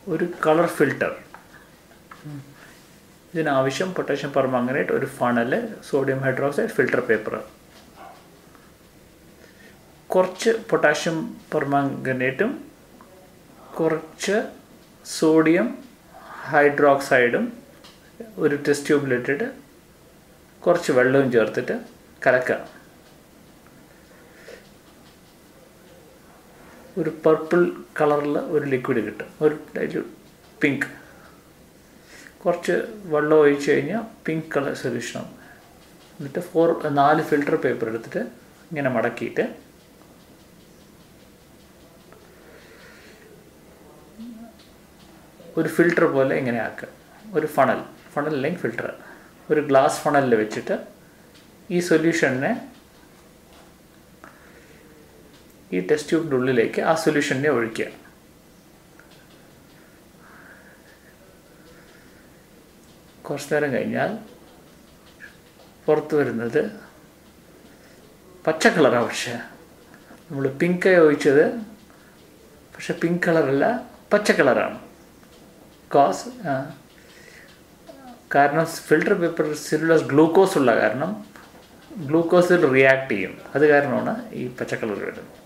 ഒരു colour filter ഇതിനാവശ്യം potassium permanganate ഒരു funnel sodium hydroxide filter paper കുറച്ച് പൊട്ടാഷ്യം പെർമാംഗനേറ്റും കുറച്ച് സോഡിയം ഹൈഡ്രോക്സൈഡും ഒരു ടെസ്റ്റ് ട്യൂബിലിട്ടിട്ട് കുറച്ച് വെള്ളവും ചേർത്തിട്ട് കലക്കുക ഒരു പർപ്പിൾ കളറിൽ ഒരു ലിക്വിഡ് കിട്ടും ഒരു അതിൽ പിങ്ക് കുറച്ച് വെള്ളം ഒഴിച്ച് കഴിഞ്ഞാൽ പിങ്ക് കളർ സൊല്യൂഷനാവും എന്നിട്ട് ഫോർ നാല് ഫിൽട്ടർ പേപ്പർ എടുത്തിട്ട് ഇങ്ങനെ മടക്കിയിട്ട് ഒരു ഫിൽട്ടർ പോലെ ഇങ്ങനെ ആക്കുക ഒരു ഫണൽ ഫണൽ അല്ലെങ്കിൽ ഫിൽട്ടർ ഒരു ഗ്ലാസ് ഫണലിൽ വെച്ചിട്ട് ഈ സൊല്യൂഷനെ ഈ ടെസ്റ്റ് ട്യൂബിൻ്റെ ഉള്ളിലേക്ക് ആ സൊല്യൂഷനെ ഒഴിക്കുക കുറച്ച് നേരം കഴിഞ്ഞാൽ പുറത്ത് വരുന്നത് പച്ച കളറാണ് പക്ഷേ നമ്മൾ പിങ്ക് ഒഴിച്ചത് പക്ഷെ പിങ്ക് കളറല്ല പച്ച കളറാണ് കോസ് കാരണം ഫിൽട്ടർ പേപ്പർ സെല്ലുലസ് ഗ്ലൂക്കോസ് ഉള്ള കാരണം ഗ്ലൂക്കോസിൽ റിയാക്ട് ചെയ്യും അത് കാരണമാണ് ഈ പച്ച കളർ വരുന്നത്